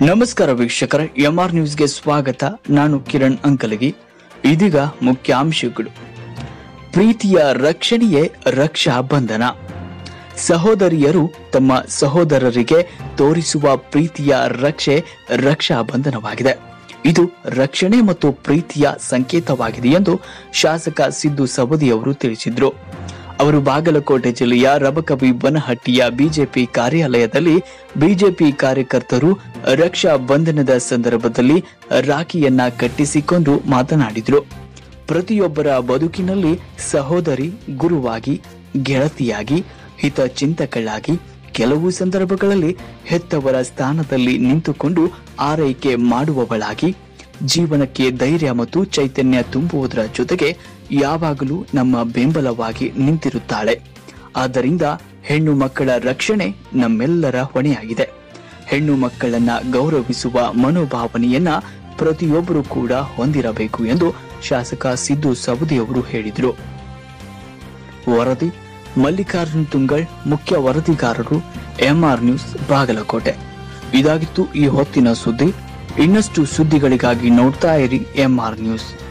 ನಮಸ್ಕಾರ ವೀಕ್ಷಕರ ಎಂಆರ್ ನ್ಯೂಸ್ಗೆ ಸ್ವಾಗತ ನಾನು ಕಿರಣ್ ಅಂಕಲಗಿ ಇದೀಗ ಮುಖ್ಯಾಂಶಗಳು ಪ್ರೀತಿಯ ರಕ್ಷಣೆಯೇ ರಕ್ಷಾ ಬಂಧನ ಸಹೋದರಿಯರು ತಮ್ಮ ಸಹೋದರರಿಗೆ ತೋರಿಸುವ ಪ್ರೀತಿಯ ರಕ್ಷೆ ರಕ್ಷಾ ಬಂಧನವಾಗಿದೆ ಇದು ರಕ್ಷಣೆ ಮತ್ತು ಪ್ರೀತಿಯ ಸಂಕೇತವಾಗಿದೆ ಎಂದು ಶಾಸಕ ಸಿದ್ದು ಸವದಿ ಅವರು ತಿಳಿಸಿದ್ರು ಅವರು ಬಾಗಲಕೋಟೆ ಜಿಲ್ಲೆಯ ರಬಕವಿ ಬನಹಟ್ಟಿಯ ಬಿಜೆಪಿ ಕಾರ್ಯಾಲಯದಲ್ಲಿ ಬಿಜೆಪಿ ಕಾರ್ಯಕರ್ತರು ರಕ್ಷಾ ಬಂಧನದ ಸಂದರ್ಭದಲ್ಲಿ ರಾಖಿಯನ್ನ ಕಟ್ಟಿಸಿಕೊಂಡು ಮಾತನಾಡಿದರು ಪ್ರತಿಯೊಬ್ಬರ ಬದುಕಿನಲ್ಲಿ ಸಹೋದರಿ ಗುರುವಾಗಿ ಗೆಳತಿಯಾಗಿ ಹಿತಚಿಂತಕಳಾಗಿ ಕೆಲವು ಸಂದರ್ಭಗಳಲ್ಲಿ ಹೆತ್ತವರ ಸ್ಥಾನದಲ್ಲಿ ನಿಂತುಕೊಂಡು ಆರೈಕೆ ಮಾಡುವವಳಾಗಿ ಜೀವನಕ್ಕೆ ಧೈರ್ಯ ಮತ್ತು ಚೈತನ್ಯ ತುಂಬುವುದರ ಜೊತೆಗೆ ಯಾವಾಗಲೂ ನಮ್ಮ ಬೆಂಬಲವಾಗಿ ನಿಂತಿರುತ್ತಾಳೆ ಆದ್ದರಿಂದ ಹೆಣ್ಣು ಮಕ್ಕಳ ರಕ್ಷಣೆ ನಮ್ಮೆಲ್ಲರ ಹೊಣೆಯಾಗಿದೆ ಹೆಣ್ಣು ಮಕ್ಕಳನ್ನ ಗೌರವಿಸುವ ಮನೋಭಾವನೆಯನ್ನ ಪ್ರತಿಯೊಬ್ಬರು ಕೂಡ ಹೊಂದಿರಬೇಕು ಎಂದು ಶಾಸಕ ಸಿದ್ದು ಸವದಿಯವರು ಹೇಳಿದರು ವರದಿ ಮಲ್ಲಿಕಾರ್ಜುನ್ ತುಂಗಳ್ ಮುಖ್ಯ ವರದಿಗಾರರು ಎಂಆರ್ ನ್ಯೂಸ್ ಬಾಗಲಕೋಟೆ ಇದಾಗಿತ್ತು ಈ ಹೊತ್ತಿನ ಸುದ್ದಿ ಇನ್ನಷ್ಟು ಸುದ್ದಿಗಳಿಗಾಗಿ ನೋಡ್ತಾ ಇರಿ ಎಂಆರ್ ನ್ಯೂಸ್